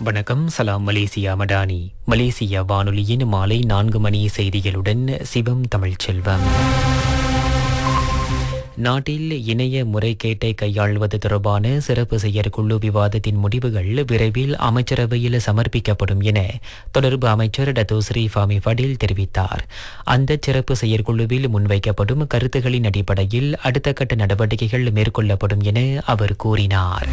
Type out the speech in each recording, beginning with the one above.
வணக்கம் சலாம் Malaysia Madani Malaysia வானொலியின் மாலை நான்கு மணி செய்திகளுடன் சிவம் தமிழ்ச்செல்வம் நாட்டில் இணைய முறைகேட்டை கையாள்வது தொடர்பான சிறப்பு செயற்குழு விவாதத்தின் முடிவுகள் விரைவில் அமைச்சரவையில் சமர்ப்பிக்கப்படும் என தொடர்பு அமைச்சர் டத்தோஸ்ரீ ஃபாமி ஃபடில் தெரிவித்தார் அந்த சிறப்பு செயற்குழுவில் முன்வைக்கப்படும் கருத்துகளின் அடிப்படையில் அடுத்த கட்ட நடவடிக்கைகள் மேற்கொள்ளப்படும் என அவர் கூறினார்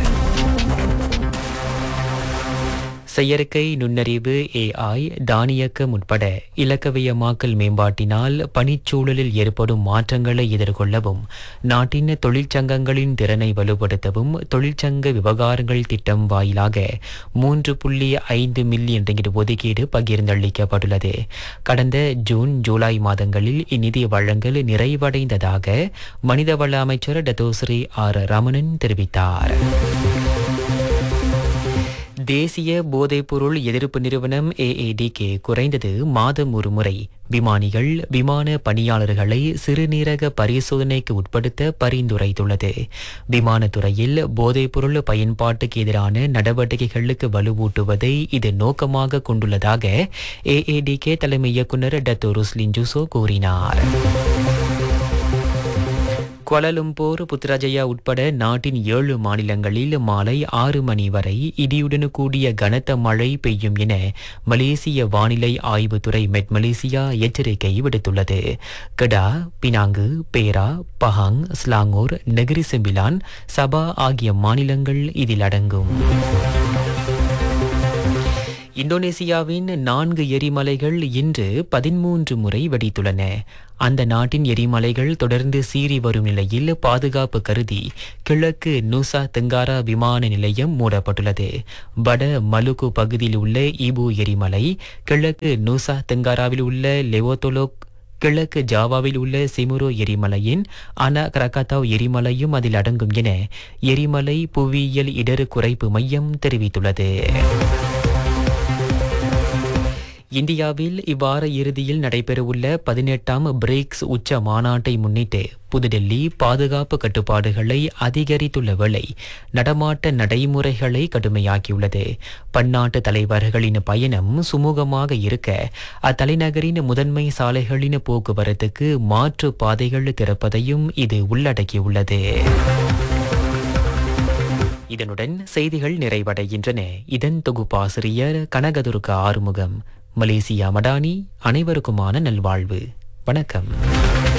செயற்கை நுண்ணறிவு ஏஐ தானியக்கம் உட்பட இலக்கவியமாக்கல் மேம்பாட்டினால் பணிச்சூழலில் ஏற்படும் மாற்றங்களை எதிர்கொள்ளவும் நாட்டின் தொழிற்சங்கங்களின் திறனை வலுப்படுத்தவும் தொழிற்சங்க விவகாரங்கள் திட்டம் வாயிலாக மூன்று புள்ளி ஐந்து மில்லியன் ரிங்கிட் ஒதுக்கீடு பகிர்ந்தளிக்கப்பட்டுள்ளது கடந்த ஜூன் ஜூலை மாதங்களில் இந்நிதி வழங்கல் நிறைவடைந்ததாக மனிதவள அமைச்சர் டத்தோஸ்ரீ ஆர் ரமணன் தெரிவித்தார் தேசிய போதைப்பொருள் எதிர்ப்பு நிறுவனம் ஏஏடிகே குறைந்தது மாதம் ஒரு முறை விமானிகள் விமான பணியாளர்களை சிறுநீரக பரிசோதனைக்கு உட்படுத்த பரிந்துரைத்துள்ளது விமானத்துறையில் போதைப்பொருள் பயன்பாட்டுக்கு எதிரான நடவடிக்கைகளுக்கு வலுவூட்டுவதை இது நோக்கமாக கொண்டுள்ளதாக ஏஏடிகே தலைமை இயக்குநர் டத்தோ ருஸ்லின் ஜூசோ கூறினார் குவாலலும்பூர் புத்ராஜயா உட்பட நாட்டின் ஏழு மாநிலங்களில் மாலை ஆறு மணி வரை இடியுடன் கூடிய கனத்த மழை பெய்யும் என மலேசிய வானிலை ஆய்வுத்துறை மெட் மலேசியா எச்சரிக்கை விடுத்துள்ளது Kedah Penang Perak Pahang Selangor Negeri Sembilan Sabah ஆகிய மாநிலங்கள் இதில் அடங்கும் இந்தோனேசியாவின் நான்கு எரிமலைகள் இன்று பதிமூன்று முறை வெடித்துள்ளன அந்த நாட்டின் எரிமலைகள் தொடர்ந்து சீறி வரும் நிலையில் பாதுகாப்பு கருதி கிழக்கு நூசா தெங்காரா விமான நிலையம் மூடப்பட்டுள்ளது வட மலுகு பகுதியில் உள்ள ஈபு எரிமலை கிழக்கு நூசா தெங்காராவில் உள்ள லெவோத்தோலோக் கிழக்கு ஜாவாவில் உள்ள சிமுரோ எரிமலையின் அனா கிரகாத்தாவ் எரிமலையும் அதில் அடங்கும் என எரிமலை புவியியல் இடரு குறைப்பு மையம் தெரிவித்துள்ளது இந்தியாவில் இவ்வார இறுதியில் நடைபெறவுள்ள பதினெட்டாம் பிரிக்ஸ் உச்ச மாநாட்டை முன்னிட்டு புதுடெல்லி பாதுகாப்பு கட்டுப்பாடுகளை அதிகரித்துள்ள வேளை நடமாட்ட நடைமுறைகளை கடுமையாக்கியுள்ளது பன்னாட்டு தலைவர்களின் பயணம் சுமூகமாக இருக்க அத்தலைநகரின் முதன்மை சாலைகளின் போக்குவரத்துக்கு மாற்று பாதைகள் திறப்பதையும் இது உள்ளடக்கியுள்ளது இதனுடன் செய்திகள் நிறைவடைகின்றன இதன் தொகுப்பாசிரியர் கனகதுர்கா ஆறுமுகம் மலேசியா மடானி அனைவருக்குமான நல்வாழ்வு வணக்கம்